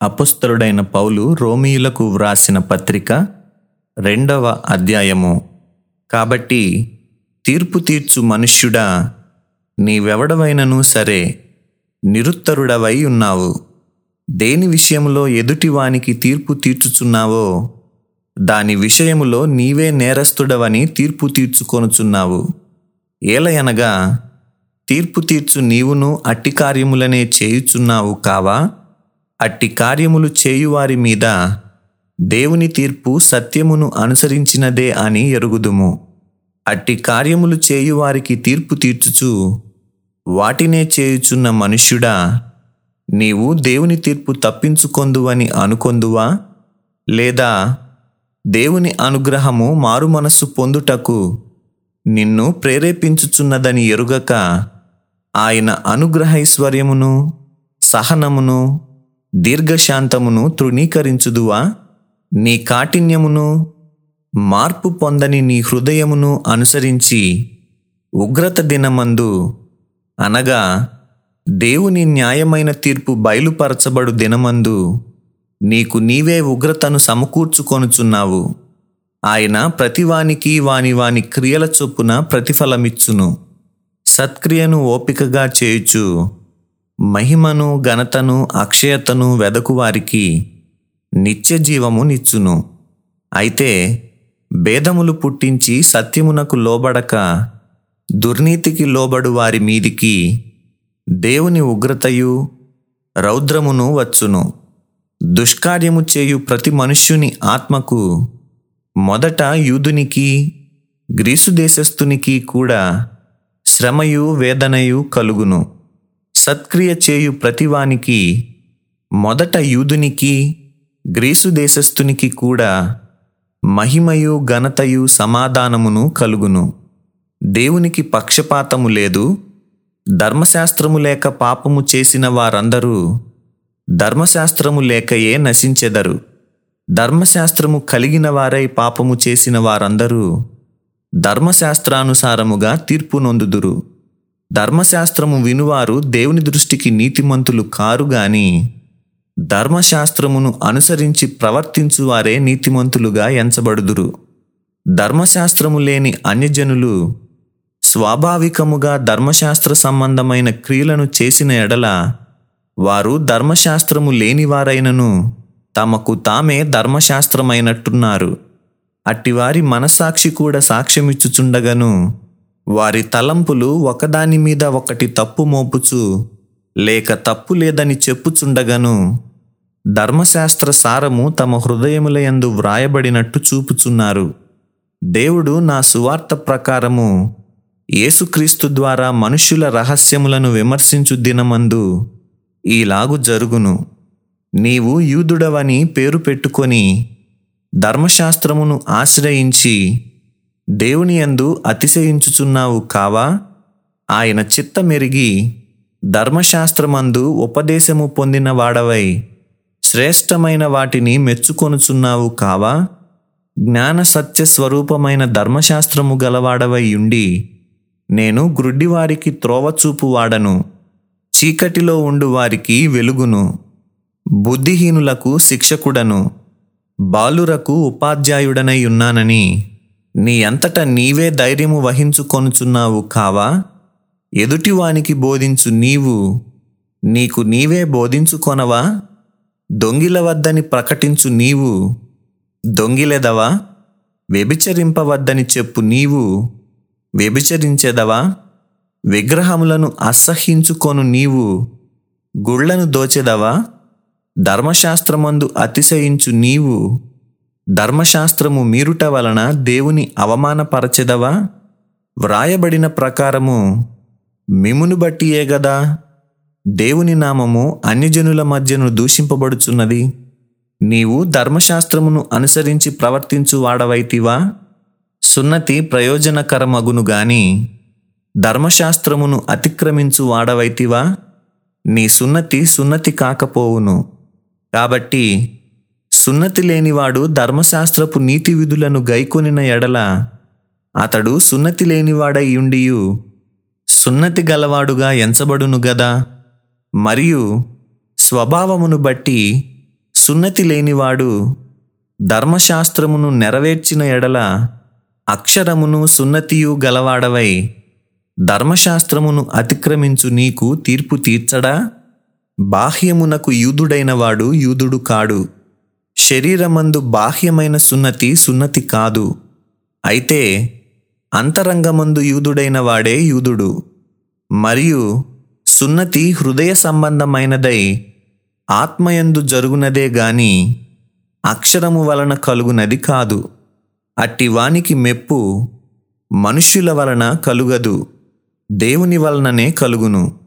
అపుస్తలుడైన పౌలు రోమీయులకు వ్రాసిన పత్రిక రెండవ అధ్యాయము కాబట్టి తీర్పు తీర్చు మనుష్యుడా నీవెవడవైనను సరే నిరుత్తరుడవై ఉన్నావు దేని విషయంలో ఎదుటివానికి తీర్పు తీర్చుచున్నావో దాని విషయములో నీవే నేరస్తుడవని తీర్పు తీర్చుకొనుచున్నావు ఏలయనగా తీర్పు తీర్చు నీవును అట్టి కార్యములనే చేయుచున్నావు కావా అట్టి కార్యములు చేయువారి మీద దేవుని తీర్పు సత్యమును అనుసరించినదే అని ఎరుగుదుము అట్టి కార్యములు చేయువారికి తీర్పు తీర్చుచు వాటినే చేయుచున్న మనుష్యుడా నీవు దేవుని తీర్పు తప్పించుకొందువని అనుకొందువా లేదా దేవుని అనుగ్రహము మారు మనస్సు పొందుటకు నిన్ను ప్రేరేపించుచున్నదని ఎరుగక ఆయన అనుగ్రహైశ్వర్యమును సహనమును దీర్ఘశాంతమును తృణీకరించుదువా నీ కాఠిన్యమును మార్పు పొందని నీ హృదయమును అనుసరించి ఉగ్రత దినమందు అనగా దేవుని న్యాయమైన తీర్పు బయలుపరచబడు దినమందు నీకు నీవే ఉగ్రతను సమకూర్చుకొనుచున్నావు ఆయన ప్రతివానికి వాని వాని క్రియల చొప్పున ప్రతిఫలమిచ్చును సత్క్రియను ఓపికగా చేయుచు మహిమను ఘనతను అక్షయతను వెదకువారికి నిత్య జీవము నిచ్చును అయితే భేదములు పుట్టించి సత్యమునకు లోబడక దుర్నీతికి లోబడు వారి మీదికి దేవుని ఉగ్రతయు రౌద్రమును వచ్చును దుష్కార్యము చేయు ప్రతి మనుష్యుని ఆత్మకు మొదట యూదునికి గ్రీసు దేశస్థునికి కూడా శ్రమయు వేదనయు కలుగును సత్క్రియ చేయు ప్రతివానికి మొదట యూదునికి గ్రీసు దేశస్థునికి కూడా మహిమయు ఘనతయు సమాధానమును కలుగును దేవునికి పక్షపాతము లేదు ధర్మశాస్త్రము లేక పాపము చేసిన వారందరూ ధర్మశాస్త్రము లేకయే నశించెదరు ధర్మశాస్త్రము కలిగిన వారై పాపము చేసిన వారందరూ ధర్మశాస్త్రానుసారముగా తీర్పు నొందుదురు ధర్మశాస్త్రము వినువారు దేవుని దృష్టికి నీతిమంతులు కారు గాని ధర్మశాస్త్రమును అనుసరించి ప్రవర్తించువారే నీతిమంతులుగా ఎంచబడుదురు ధర్మశాస్త్రము లేని అన్యజనులు స్వాభావికముగా ధర్మశాస్త్ర సంబంధమైన క్రియలను చేసిన ఎడల వారు ధర్మశాస్త్రము లేనివారైనను తమకు తామే ధర్మశాస్త్రమైనట్టున్నారు అట్టివారి మనస్సాక్షి కూడా సాక్ష్యమిచ్చుచుండగను వారి తలంపులు ఒకదాని మీద ఒకటి తప్పు మోపుచు లేక తప్పు లేదని చెప్పుచుండగను ధర్మశాస్త్ర సారము తమ హృదయములయందు వ్రాయబడినట్టు చూపుచున్నారు దేవుడు నా సువార్త ప్రకారము యేసుక్రీస్తు ద్వారా మనుష్యుల రహస్యములను విమర్శించు దినమందు ఈలాగు జరుగును నీవు యూదుడవని పేరు పెట్టుకొని ధర్మశాస్త్రమును ఆశ్రయించి దేవుని యందు అతిశయించుచున్నావు కావా ఆయన చిత్తమెరిగి ధర్మశాస్త్రమందు ఉపదేశము పొందిన వాడవై శ్రేష్టమైన వాటిని మెచ్చుకొనుచున్నావు కావా జ్ఞాన సత్య స్వరూపమైన ధర్మశాస్త్రము గలవాడవై ఉండి నేను గ్రుడ్డివారికి త్రోవచూపు వాడను చీకటిలో ఉండు వారికి వెలుగును బుద్ధిహీనులకు శిక్షకుడను బాలురకు ఉపాధ్యాయుడనై ఉన్నానని నీ అంతట నీవే ధైర్యము వహించుకొనుచున్నావు కావా ఎదుటివానికి బోధించు నీవు నీకు నీవే బోధించుకొనవా దొంగిల వద్దని ప్రకటించు నీవు దొంగిలెదవా వ్యభిచరింపవద్దని చెప్పు నీవు వ్యభిచరించెదవా విగ్రహములను అసహ్యించుకొను నీవు గుళ్లను దోచెదవా ధర్మశాస్త్రమందు అతిశయించు నీవు ధర్మశాస్త్రము మీరుట వలన దేవుని అవమానపరచెదవా వ్రాయబడిన ప్రకారము మిమును బట్టియే గదా దేవుని నామము అన్యజనుల మధ్యను దూషింపబడుచున్నది నీవు ధర్మశాస్త్రమును అనుసరించి ప్రవర్తించు వాడవైతివా సున్నతి ప్రయోజనకరమగును గాని ధర్మశాస్త్రమును అతిక్రమించు వాడవైతివా నీ సున్నతి సున్నతి కాకపోవును కాబట్టి సున్నతి లేనివాడు ధర్మశాస్త్రపు నీతి విధులను గైకొనిన ఎడల అతడు సున్నతి లేనివాడై ఉండియు సున్నతి గలవాడుగా ఎంచబడును గదా మరియు స్వభావమును బట్టి సున్నతి లేనివాడు ధర్మశాస్త్రమును నెరవేర్చిన ఎడల అక్షరమును సున్నతియు గలవాడవై ధర్మశాస్త్రమును అతిక్రమించు నీకు తీర్పు తీర్చడా బాహ్యమునకు యూదుడైన వాడు యూదుడు కాడు శరీరమందు బాహ్యమైన సున్నతి సున్నతి కాదు అయితే అంతరంగమందు యూదుడైన వాడే యూదుడు మరియు సున్నతి హృదయ సంబంధమైనదై ఆత్మయందు జరుగునదే గాని అక్షరము వలన కలుగునది కాదు అట్టి వానికి మెప్పు మనుష్యుల వలన కలుగదు దేవుని వలననే కలుగును